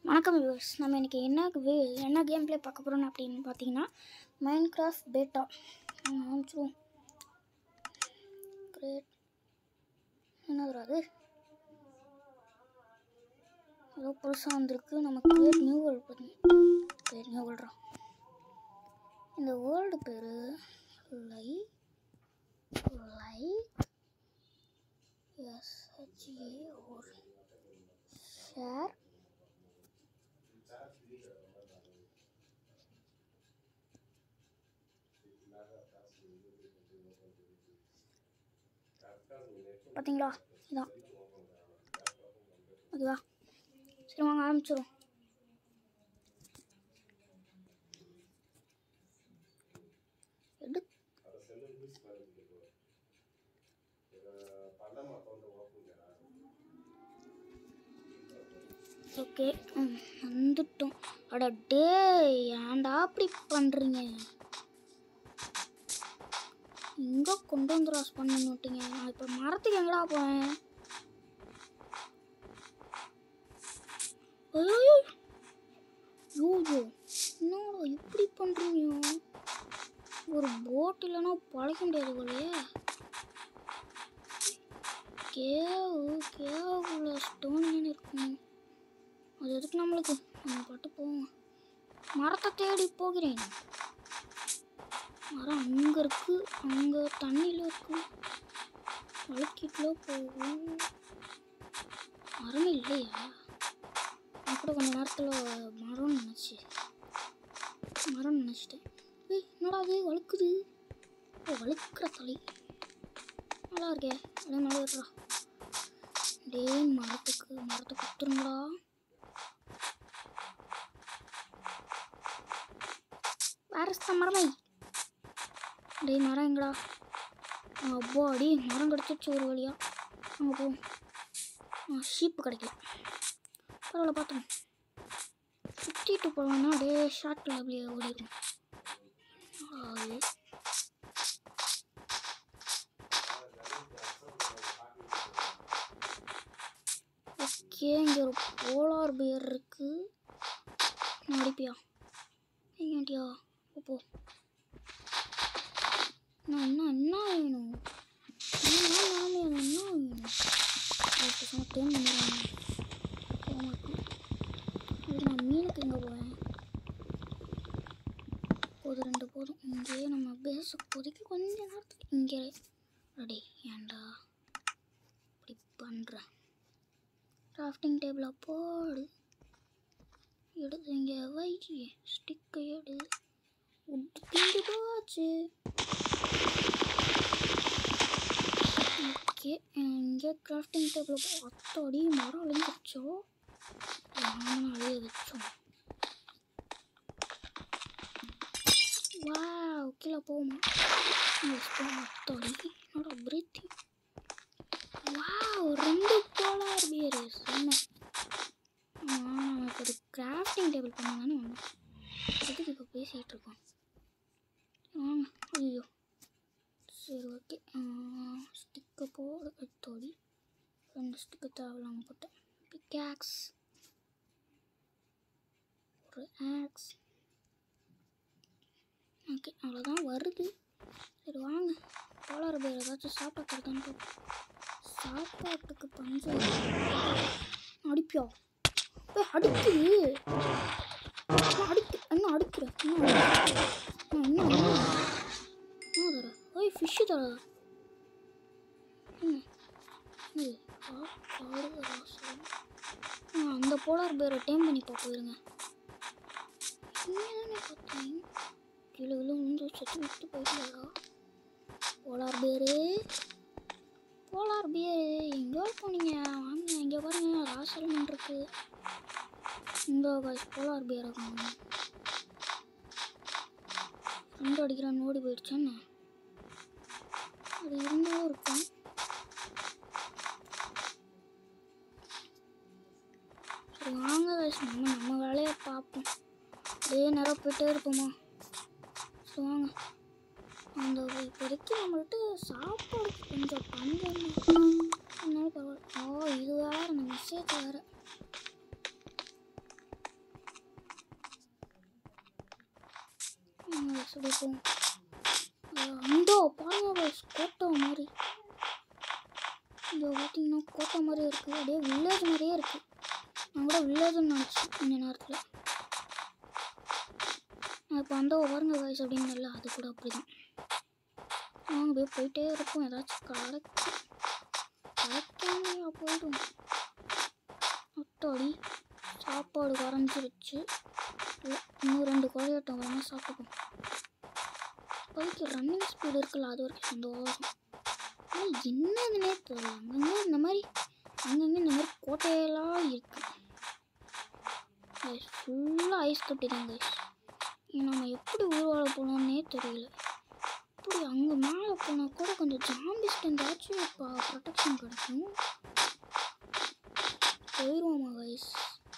வணக்கம் வியூவர்ஸ் நம்ம இன்றைக்கி என்ன வி- என்ன கேம் ப்ளே பார்க்க போகிறோம் அப்படின்னு பார்த்தீங்கன்னா மைண்ட் கிராஃப்ட் பேட்டா ஆரம்பிச்சிருவோம் கிரேட் என்ன அது ஏதோ புதுசாக வந்திருக்கு நம்ம கிரியேட் நியூ வேர்ல்டு பண்ணி கிரியேட் நியூ வேர்ல்டா இந்த வேர்ல்டு பேர் லை லைக் எஸ்ஹெச்ஏ ஒரு ஷேர் பார்த்தீங்களா இதான் அதுவா சரி வாங்க ஆரம்பிச்சிடும் எடு ஓகே ம் வந்துட்டோம் அட டே ஏன்டா அப்படி பண்ணுறீங்க இங்கே கொண்டு வந்து ராஸ் பண்ணி விட்டீங்க நான் இப்போ மரத்துக்கு எங்கடா போவேன் ஐயோ யோயோ என்னடா இப்படி பண்ணுறீங்க ஒரு போட் இல்லைன்னா பழக முடியாது போலயே கேவு கேவுல ஸ்டோன் இருக்கும் அது எதுக்கு நம்மளுக்கு நம்ம பாட்டு போவோம் மரத்தை தேடி போகிறேன் மரம் அங்கே இருக்கு அங்கே தண்ணியில் இருக்கு வழுக்கிட்டுல போகும் மரம் இல்லையா நான் கூட கொஞ்ச நேரத்தில் மரம் நினச்சி மரம் நினச்சிட்டேன் ஏய் என்னடா அது வழுக்குது ஓ வழுக்கிற தலை நல்லா இருக்கே அதே நல்லா இருடா டேய் மரத்துக்கு மரத்தை குத்துருங்கடா வேற மரமை டேய் மரம் எங்கடா அப்போ அடி மரம் கிடச்சிருச்சு ஒரு வழியா அங்கே போ ஆ ஷீப்பு கிடைக்கல பரவாயில்ல பார்த்தோம் சுற்றிட்டு போவான்னா டே ஷார்ட்டில் அப்படியே ஓடிடும் அது ஓகே இங்கே ஒரு போலார் பியர் இருக்கு நான் அடிப்பியா ஏன்டியா போ நான் என்ன என்ன வேணும் என்ன வேணும் என்ன வேணும் ஓகே சும்மா டேம் பண்ணிடுறாங்க போக மாட்டேன் இது நான் மீனுக்கு எங்கே போவேன் போதும் ரெண்டு போதும் இங்கேயே நம்ம பேச இப்போதைக்கு கொஞ்ச நேரத்துக்கு இங்கே ரெடி ஏன்டா இப்படி பண்ணுறேன் கிராஃப்டிங் டேபிளை போடு எடுத்து இங்கே வை ஸ்டிக்கை எடு உட்டு தீண்டு போச்சு ஓகே இங்கே கிராஃப்டிங் டேபிள் அத்தடி மரம் அழிஞ்சிருச்சோ நானும் அழிய வச்சோம் வா கீழே போமா அத்தடி என்னோட பிரீத்தி வா ரெண்டு போலார் பியர் செம்ம நமக்கு ஒரு கிராஃப்டிங் டேபிள் பண்ணலான்னு வந்தோம் எதுக்கு இப்போ பேசிகிட்டு இருக்கோம் வாங்க ஐயோ சரி ஓகே ஸ்டிக்கை போட எடுத்தோடி ரெண்டு ஸ்டிக்கை தேவையில்லாமல் போட்டேன் பிக்காக்ஸ் ஒரு ஆக்ஸ் ஓகே அவ்வளோதான் வருது சரி வாங்க போலார் பேர் ஏதாச்சும் சாப்பிட்டா கொடுத்தான்னு சாப்பாட்டுக்கு பஞ்சம் அடிப்பியா ஏய், அடிக்குது நான் அடிக்க என்ன அடிக்கிறேன் என்ன அடிக்கிறேன்? நான் என்ன என்ன என்ன தர ஓய் ஃபிஷ்ஷு தர என்ன இது சாப்பாடு ரசம் ஆ அந்த போலார் பேரை டேம் பண்ணி பார்ப்போயிருங்க என்னன்னு பார்த்தேன் கீழே விழு வந்து செத்து விட்டு போயிட்டாரா போலார் பேரு போலார் பேரு எங்கேயோ போனீங்க வாங்க இங்கே பாருங்க ராசல்மன் இருக்கு இந்த காய்ஸ் போலார் பியர் இருக்கும் ஃப்ரெண்டு அடிக்கிறான்னு ஓடி போயிடுச்சேன்னு அது இருந்தாலும் இருக்கும் சரி வாங்க guys, நம்ம நம்ம வேலையை பார்ப்போம் அதே நேரம் போயிட்டே இருப்போமா சரி வாங்க அந்த இப்போதைக்கு நம்மள்ட்ட சாப்பாடு கொஞ்சம் பஞ்சம் அதனால பரவாயில்ல ஓ இது வேறு அந்த மெசேஜ் வேறு சொல்லி போவோம் அந்தோ பாருங்க guys, கோட்டை மாதிரி இங்கே பார்த்தீங்கன்னா கோட்டை மாதிரி இருக்குது அப்படியே வில்லேஜ் மாதிரியே இருக்குது நான் கூட வில்லேஜ்னு நினச்சேன் கொஞ்ச நேரத்தில் நான் இப்போ அந்த பாருங்க வயசு அப்படின்னு அது கூட அப்படி தான் நாங்கள் அப்படியே போயிட்டே இருப்போம் ஏதாச்சும் கிடைக்கும் கிடைக்காமையா போயிடும் அத்தாடி சாப்பாடு குறைஞ்சிருச்சு இல்லை இன்னும் ரெண்டு கோழியாட்டம் வேணா சாப்பிட்டுப்போம் இப்போதைக்கு ரன்னிங் ஸ்பீடு இருக்குல்ல அது வரைக்கும் சந்தோஷம் ஆனால் என்னதுன்னே தெரியல அங்கங்கே இந்த மாதிரி அங்கங்கே இந்த மாதிரி கோட்டையெல்லாம் இருக்கு ஃபுல்லாக ஐஸ் கட்டி தான் கைஸ் நம்ம எப்படி உயிர் வாழ போனோம்னே தெரியல இப்படி அங்கே மேலே போனால் கூட கொஞ்சம் ஜாம்பிஸ்க்கு ஏதாச்சும் இப்போ ப்ரொடெக்ஷன் கிடைக்கும் போயிடுவோமா கைஸ்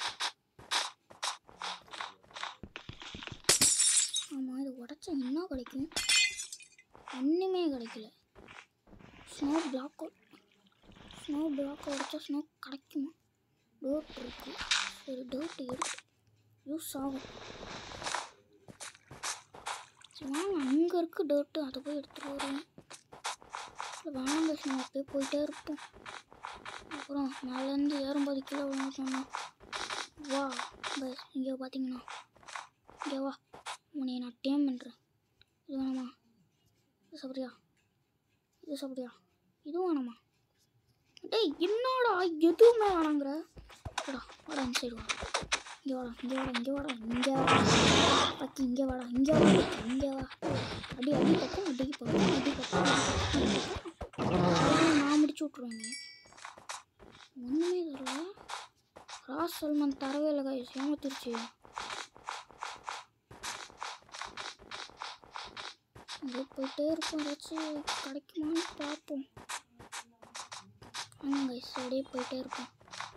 ஆமாம் இது உடச்சா என்ன கிடைக்கும் ஒன்றுமே கிடைக்கல ஸ்னோ பிளாக் ஸ்னோ பிளாக் உடச்சா ஸ்னோ கிடைக்குமா டோட் இருக்கு சரி டோட் இருக்கு யூஸ் ஆகும் சரி வாங்க அங்கே இருக்கு டோட்டு அதை போய் எடுத்துகிட்டு வருவோம் இல்லை வாங்க ஸ்னோ அப்படியே போயிட்டே இருப்போம் அப்புறம் மேலேருந்து ஏறும்போது கீழே விழுந்து சொன்னோம் வா பஸ் இங்கே பார்த்தீங்கன்னா இங்கே வா உன்னை நான் டேம் பண்ணுறேன் இது வேணாமா இது சாப்பிட்றியா இது சாப்பிட்றியா இதுவும் வேணாமா டேய் என்னடா எதுவுமே வேணாங்கிற வாடா வாடா இந்த சைடு வா இங்கே வாடா இங்கே வாடா இங்கே வாடா இங்கே வாடா பக்கி இங்கே வாடா இங்கே வா பக்கி, இங்கே வா அடி அடி பக்கம் அடிக்கு பக்கம் அடி பக்கம் அடி பக்கம் அதெல்லாம் நான் முடிச்சு விட்ருவேங்க ஒன்றுமே தெரியல ராஸ் சல்மான் தரவே இல்லை கைஸ் ஏமாத்திருச்சு அப்படியே போயிட்டே இருப்போம் ஏதாச்சும் கிடைக்குமான்னு பார்ப்போம் ஆமாம் கைஸ் அப்படியே போயிட்டே இருப்போம்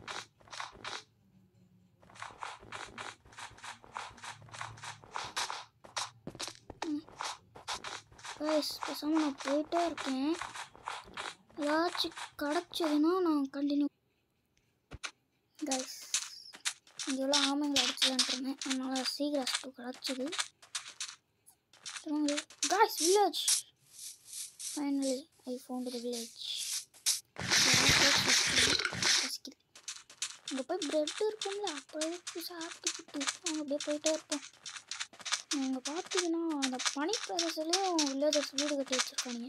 கைஸ் பேசாமல் நான் போயிட்டே இருக்கேன் ஏதாச்சும் கிடச்சதுன்னா நான் கண்டினியூ கைஸ் இங்கே எவ்வளோ ஆமைங்களை அடிச்சலான்ட்டு இருந்தேன் அதனால் சீக்கிரம் டூ கிடச்சிது guys village finally I found the village அங்கே போய் பிரெட் இருக்கும்ல அப்படியே சாப்பிட்டுக்கிட்டு அவங்க அப்படியே போயிட்டே இருப்போம் அங்கே பார்த்தீங்கன்னா அந்த பனி பிரதேசத்துலேயும் வில்லேஜர்ஸ் வீடு கட்டி வச்சுருக்கானுங்க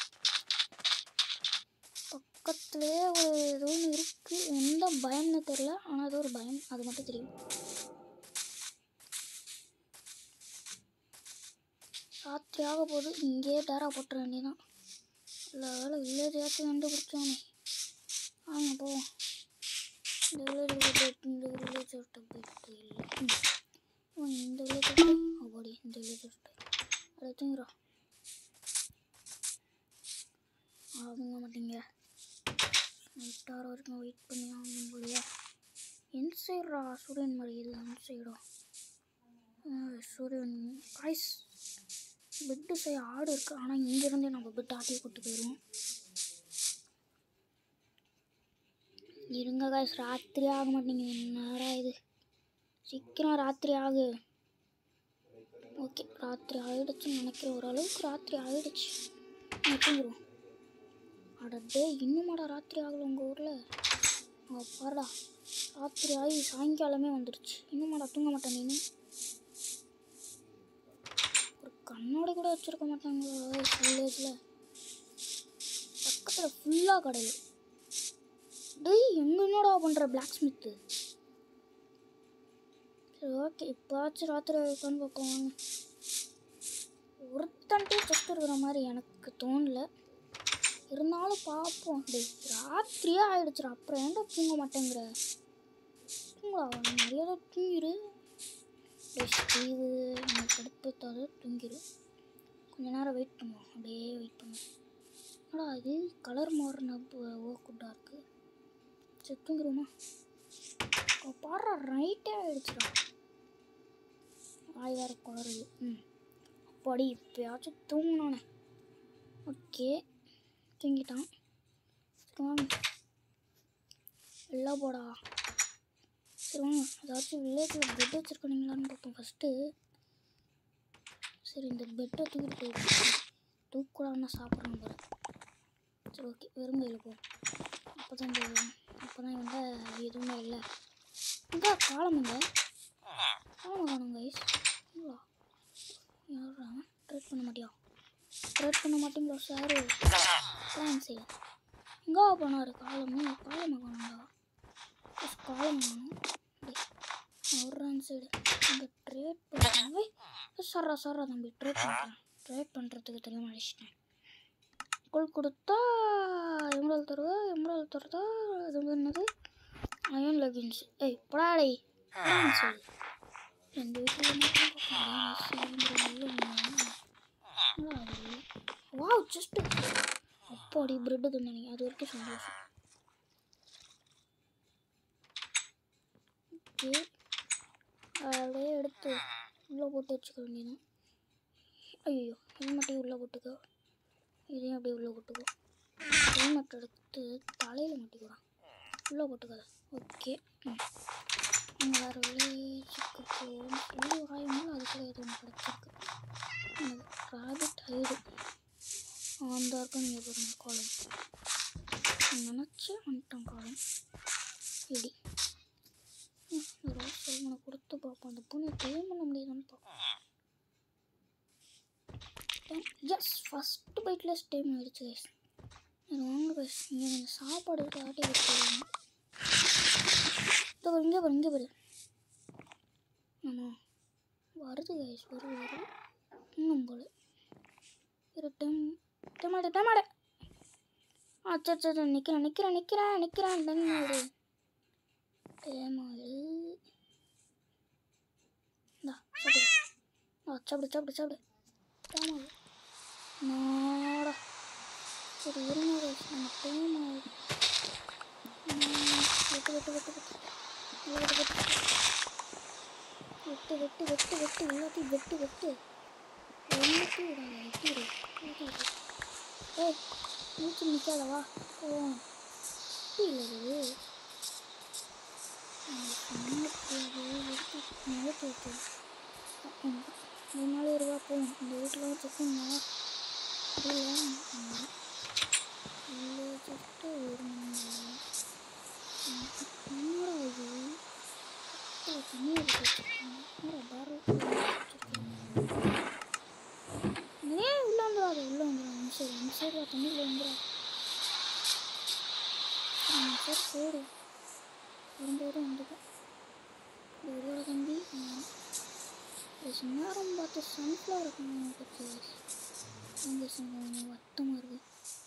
பக்கத்துலேயே ஒரு ஏதோ ஒன்று இருக்குது எந்த பயம்னு தெரில ஆனால் அது ஒரு பயம் அது மட்டும் தெரியும் ராத்திரி ஆக போகுது இங்கேயே டேரா போட்டுற வேண்டியதான் இல்லை வேலை வில்லேஜ் ஏதாச்சும் கண்டுபிடிச்சோமே வாங்க போவோம் இந்த வில்லேஜ் போயிட்டு இந்த வில்லேஜ் விட்டு போயிட்டு இல்லை ம். ஓ, இந்த வில்லேஜ் விட்டு அப்படி இந்த வில்லேஜ் விட்டு அதை தூங்குறோம் ஆகுங்க மாட்டீங்க நைட் ஆறு வரைக்கும் வெயிட் பண்ணி ஆகணும் போலியா என் சைடுறா சூரியன் மலை இது அந்த சைடா சூரியன் காய்ஸ் பெட்டு சைடு ஆடு இருக்கு ஆனால் இங்கேருந்தே நம்ம பெட் ஆட்டியே கூட்டு போயிடுவோம் இருங்க காய்ஸ் ராத்திரி ஆக மாட்டேங்குது என்னடா இது சீக்கிரம் ராத்திரி ஆகு ஓகே ராத்திரி ஆயிடுச்சுன்னு நினைக்கிறேன் ஓரளவுக்கு ராத்திரி ஆயிடுச்சு நான் தூங்கிடுவோம் அடடே இன்னுமாடா ராத்திரி ஆகல உங்கள் ஊரில் ஓ பாருடா ராத்திரி ஆகி சாயங்காலமே வந்துடுச்சு இன்னுமாடா தூங்க மாட்டேன் நீ ஒரு கண்ணாடி கூட வச்சுருக்க மாட்டாங்க வில்லேஜில் பக்கத்தில் ஃபுல்லாக கடல் டேய் எங்க என்னடா பண்ணுற பிளாக் ஸ்மித்து சரி ஓகே இப்போச்சும் ராத்திரி உட்காந்து பார்ப்போம் வாங்க ஒருத்தன்ட்டே செஸ்ட் இருக்கிற மாதிரி எனக்கு தோணல இருந்தாலும் பார்ப்போம் டேய் ராத்திரியே ஆயிடுச்சுடா அப்புறம் ஏன்டா தூங்க மாட்டேங்கிற தூங்கலாம் மரியாதை தூங்கிடு டேய் ஸ்டீவு எனக்கு எடுப்பத்தாத தூங்கிடு கொஞ்ச நேரம் வெயிட் பண்ணுவோம் அப்படியே வெயிட் பண்ணுவோம் என்னடா அது கலர் மாறின ஓக்குட்டா இருக்கு சரி தூங்கிடுவோமா பாடுற ரைட்டே ஆயிடுச்சுடா வாய் வேற குளருது ம் அப்பாடி இப்போயாச்சும் தூங்கினானே ஓகே தூங்கிட்டான் சரி வாங்க எல்லாம் போடா சரி வாங்க ஏதாச்சும் வில்லேஜில் பெட் வச்சுருக்கீங்களான்னு பார்ப்போம் ஃபஸ்ட்டு சரி இந்த பெட்டை தூக்கிட்டு போய் தூக்கூடாதுன்னா சாப்பிட்றான் பாரு சரி ஓகே வெறும் கையில் போ அப்போ தான் இந்த அப்போ தான் வந்து எதுவுமே இல்லை இங்கே காலம் இங்கே காலம் காணும் கைஸ் இவ்வளோ யாரா ட்ரேட் பண்ண மாட்டியா ட்ரேட் பண்ண மாட்டீங்களா சாரு பிளான் செய்ய எங்கே போனார் காலமே காலமாக காணுங்களா ஃபஸ்ட் காலம் காணும் ஒரு ரன் சைடு இங்கே ட்ரேட் பண்ணுறாங்க சர்றா சர்றா தம்பி ட்ரேட் பண்ணுறேன் ட்ரேட் பண்ணுறதுக்கு தெரியாமல் அடிச்சிட்டேன் கோல் கொடுத்தா எம்ரால் தருவா எம்ரால் தருதா இது வந்து என்னது அயன் லெகின்ஸ் ஏய் படாடை சரி எங்கள் வீட்டில் வாவ் ஜஸ்ட் அப்பாடி பிரெட்டு தந்தானே அது வரைக்கும் சந்தோஷம் ஓகே அப்படியே எடுத்து உள்ளே போட்டு வச்சுக்க வேண்டியதான் ஐயோ ஹெல்மெட்டையும் உள்ளே போட்டுக்கோ இதையும் அப்படியே உள்ளே போட்டுக்கோ ஹெல்மெட் எடுத்து தலையில் மாட்டிக்கலாம் உள்ளே போட்டுக்காத ஓகே ம் அங்கே வேறு வில்லேஜுக்கு போகணும்னு சொல்லி வாயும்போது அதுக்குள்ள ஏதோ ஒன்று கிடச்சிருக்கு என்னது ராபிட் ஹைடு அந்த இருக்கும் நீங்கள் பாருங்க காலம் நினச்சி வந்துட்டோம் காலம் இடி ம், ஒரு செல்வனை கொடுத்து பார்ப்போம் அந்த பூனை க்ளீன் பண்ண முடியுதான்னு பார்ப்போம் எஸ் ஃபஸ்ட்டு பைட்டில் டைம் ஆகிடுச்சு கைஸ் இது வாங்க கைஸ் நீங்கள் கொஞ்சம் சாப்பாடு ஆட்டி வச்சுருவாங்க இதோ இங்கே பாரு இங்கே பாரு ஆமாம் வருது கைஸ் வருது வருது இன்னும் போல இரு டைம் டமாட டமாட ஆ சரி சரி நிற்கிறேன் நிற்கிறேன் நிற்கிறேன் நிற்கிறேன் தண்ணி டேமாடு இந்தா சாப்பிடு ஆ சாப்பிடு சாப்பிடு சாப்பிடு டேமாடு நாடா சரி இருங்க guys, நம்ம டேமாடு வெட்டு வெட்டு வெட்டு வெட்டு இல்லை, வெட்டு வெட்டு வெட்டு வெட்டு வெட்டு வெட்டு எல்லாத்தையும் வெட்டு வெட்டு எல்லாத்தையும் விடாத வெட்டி விடு வெட்டி விடு ஏய் மூச்சு நிற்காதவா போவோம் இல்லை இது மூணு ரூபா போகும் இந்த வீட்டில் செக் பண்ணா இல்லை ஜஸ்ட்டு ஒரு மணி நேரம் என்னடா இது அப்பா, தண்ணி எடுத்து வச்சிருக்காங்க என்னடா பாரல் ஏன் உள்ள வந்துடாது உள்ள வந்துடும் அந்த சைடு அந்த சைடு தண்ணியில் வந்துடா சரி போடு வரும்போது வந்துடும் ஒரு தம்பி நேரம் பார்த்து சன்ஃப்ளவர் பற்றி அங்கே சொன்ன வட்டமாக இருக்குது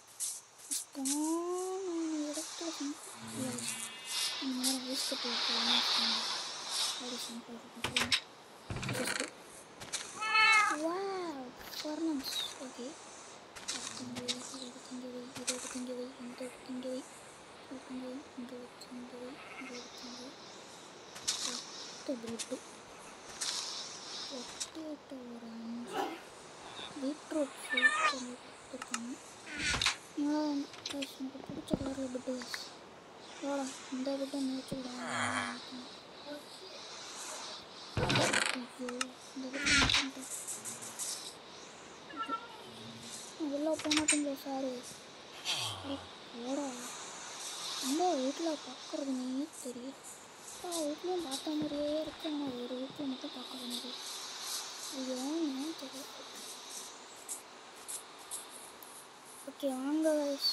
ஸ்பான இடத்துல சன்ஃப்ளவர் இந்த நேரம் வேஸ்ட் கட்டி வைக்கலாம் அப்படி சன்ஃப்ளவர் வாவ் ஃபர்னம்ஸ் ஓகே திங்க வை இது திங்க வை இது திங்க வை இந்த திங்க வை இது திங்க வை இந்த திங்க வை இந்த திங்க வை பத்து பிரெட்டு பொட்டேட்டோ ஒரு அஞ்சு பீட்ரூட் ஃப்ரூட் கொஞ்சம் கொடுத்துருக்காங்க நல்லா கைஸ் எனக்கு பிடிச்ச கலரில் பிட்டு கைஸ் எவ்வளோ இந்த பிட்டை நேச்சு விடாங்க ஐயோ இந்த பிட்டை நேச்சு வெளில போக மாட்டேங்களா சாரு ஓடா அந்த வீட்டில் பார்க்குறதுனே தெரியும் எல்லா வீட்லேயும் பார்த்த மாதிரியே இருக்கு ஆனால் ஒரு வீட்டில் மட்டும் பார்க்குற மாதிரி அது ஏன்னு தெரியல ஓகே வாங்க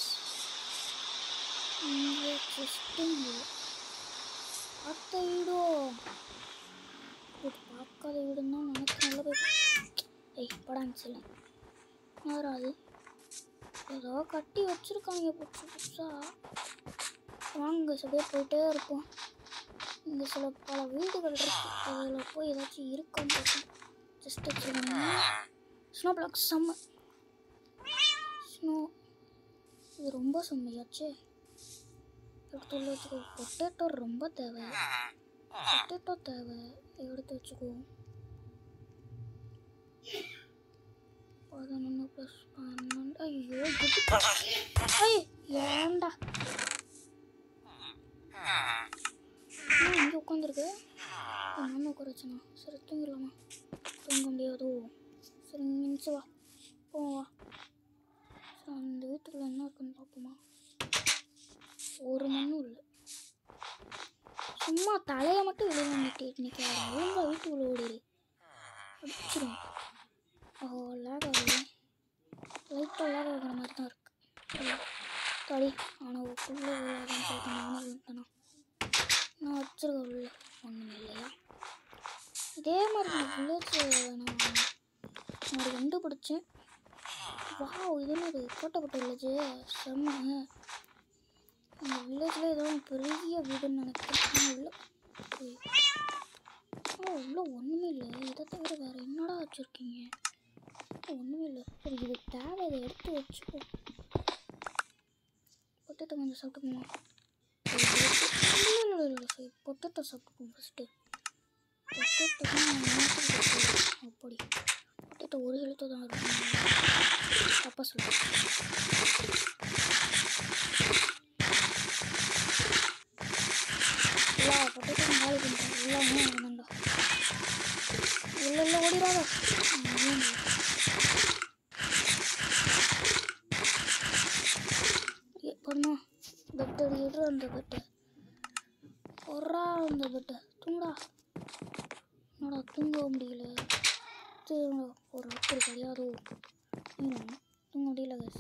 இங்கே செஸ்ட்டும் பார்த்த வீடோ இது பார்க்காத வீடுன்னு தான் நினச்சி நல்ல போய் ஏய் படான்னு சொல்ல யாராது ஏதோ கட்டி வச்சுருக்காங்க புதுசு புதுசாக வாங்க அப்படியே போயிட்டே இருப்போம் இங்கே சில பல வீடுகள் இருக்கு அதில் போய் ஏதாச்சும் இருக்கான்னு பார்ப்போம் ஜஸ்ட் வச்சுருங்க ஸ்னோ பிளாக் செம்ம ஸ்னோ இது ரொம்ப செம்மையாச்சே எடுத்து உள்ள வச்சுக்கோ பொட்டேட்டோ ரொம்ப தேவை பொட்டேட்டோ தேவை எடுத்து வச்சுக்கோ பதினொன்று ப்ளஸ் பன்னெண்டு ஐயோ குட்டி ஐய் ஏன்டா என்ன இங்கே உட்காந்துருக்கு நம்ம உட்கார வச்சனா சரி தூங்கிடலாமா தூங்க முடியாதோ சரி இங்கே நினச்சி வா போவோம் வா சரி அந்த வீட்டுக்குள்ள என்ன இருக்குன்னு பார்ப்போமா ஒரு மண்ணும் இல்லை சும்மா தலையை மட்டும் வெளியே வந்துட்டு இன்னைக்கு ஒழுங்கா வீட்டுக்குள்ள ஓடிடு அடிச்சிடும் ஓ லேக் ஆகுது லைட்டாக லேக் ஆகுற மாதிரி தான் இருக்கு தடி ஆனால் உள்ளே விளையாடுன்னு சொல்லிட்டு நானும் விட்டேனா நான் வச்சிருக்க உள்ள ஒன்றும் இல்லையா இதே மாதிரி நான் வில்லேஜ் நான் நான் கண்டுபிடிச்சேன் வா இது என்னது கோட்டைப்பட்ட வில்லேஜ் செம்ம அந்த வில்லேஜில் ஏதோ ஒரு பெரிய வீடுன்னு நினைக்கிறேன் ஆனால் உள்ள போய் ஆ உள்ள ஒன்றுமே இல்லை இதை தவிர வேறு என்னடா வச்சுருக்கீங்க ஒன்றுமே இல்லை சரி இது தேவை இதை எடுத்து வச்சுக்கோ பொட்டேட்டோ கொஞ்சம் சாப்பிட்டுக்குமா இல்லை இல்லை இல்லை இல்லை சரி பொட்டேட்டோ சாப்பிட்டுப்போம் ஃபஸ்ட்டு பொட்டேட்டோ தான் அப்படி பொட்டேட்டோ ஒரு ஹெல்த்து தான் இருக்கும் தப்பா சொல்லுவேன் எல்லா பொட்டேட்டோ காலி பண்ணிட்டேன் எல்லாமே வேணாண்டா இல்லை இல்லை ஓடிடாத வேணும் பொண்ணா பெட் அடிக்கிட்டு அந்த பெட்டு ஒரா அந்த பெட்டை தூங்குடா என்னடா தூங்க முடியல தூங்க ஒரு அப்படி கிடையாது தூங்க தூங்க முடியல guys.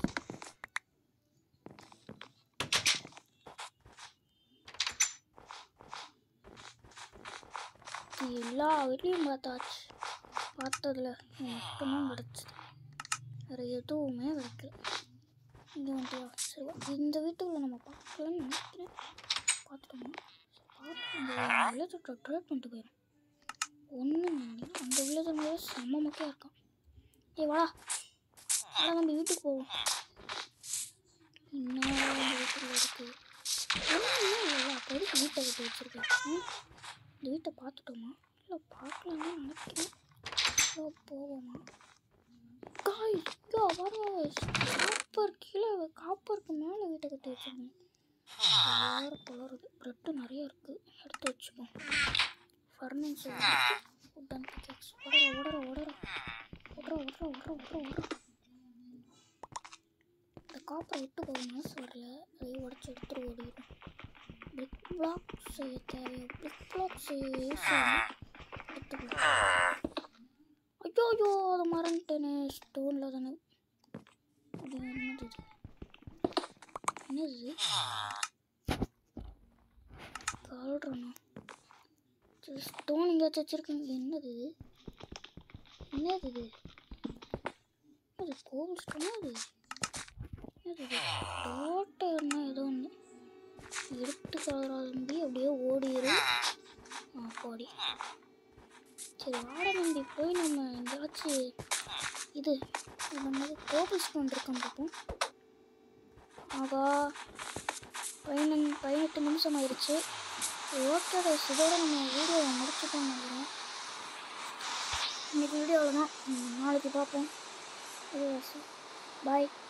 இது எல்லா வீட்லேயும் பார்த்தாச்சு பார்த்ததுல இது மட்டும்தான் கிடச்சிது வேறு எதுவுமே கிடைக்கல இங்கே வந்துட்டியா சரி வா. இந்த வீட்டுக்குள்ள நம்ம பார்க்கலன்னு நினைக்கிறேன் பார்த்துட்டோமா சரி, பார்த்து இந்த வில்லேஜை ட்ரேட் பண்ணிட்டு போயிடும் ஒன்றும் இல்லை அந்த வில்லேஜ் மேலே செம்ம மொக்கையாக இருக்கான் ஏய் வாடா வாடா நம்ம வீட்டுக்கு போவோம் என்ன இந்த வீட்டுக்குள்ள இருக்கு ஒன்றும் இல்லை அப்போதைக்கு வீட்டை விட்டு வச்சுருக்கேன் ம்? இந்த வீட்டை பார்த்துட்டோமா இல்லை பார்க்கலான்னு நினைக்கிறேன் ஓ போவோமா காய் இதோ பாருங்க காப்பர் கீழே காப்பருக்கு மேலே வீட்டை கட்டி வச்சிருக்கேன் வேறு பலருது ப்ரெட்டு நிறைய இருக்குது எடுத்து வச்சுப்போம் ஃபர்னிச்சர் உட்டன் பிக்கெக்ஸ் ஓடற ஓடற ஓடற ஓடற ஓடற ஓடற ஓடற ஓடற இந்த காப்பரை விட்டு போக மனசு வரல அதையே உடச்சி எடுத்துட்டு ஓடிடும் பிரிக் பிளாக் செய்ய தேவையோ பிரிக் பிளாக் செய்ய ஈஸியாக எடுத்துக்கலாம் ஐயோ ஐயோ அதை மறந்துட்டேனே ஸ்டோனில் தானே இது என்னது இது என்னது இது கால்றண்ணா ஸ்டோன் எங்கேயாச்சும் வச்சுருக்கீங்க என்னது இது என்னது இது அது கோவில் ஸ்டோனா அது என்னது இது டோட்டர்னா ஏதோ ஒன்று எடுத்து கலராதம்பி அப்படியே ஓடிடு ஆ பாடி சரி வாட நம்பி போய் நம்ம எங்கேயாச்சும் இது இது நம்ம கோவில் ஸ்டோன் இருக்கான்னு பார்ப்போம் ஆகா பதினஞ்சு பதினெட்டு நிமிஷம் ஆயிடுச்சு ஓகே கைஸ் இதோட நம்ம வீடியோவை முடிச்சுட்டோம்னு நினைக்கிறேன் இன்னைக்கு வீடியோவில் தான் நாளைக்கு பார்ப்போம் பாய்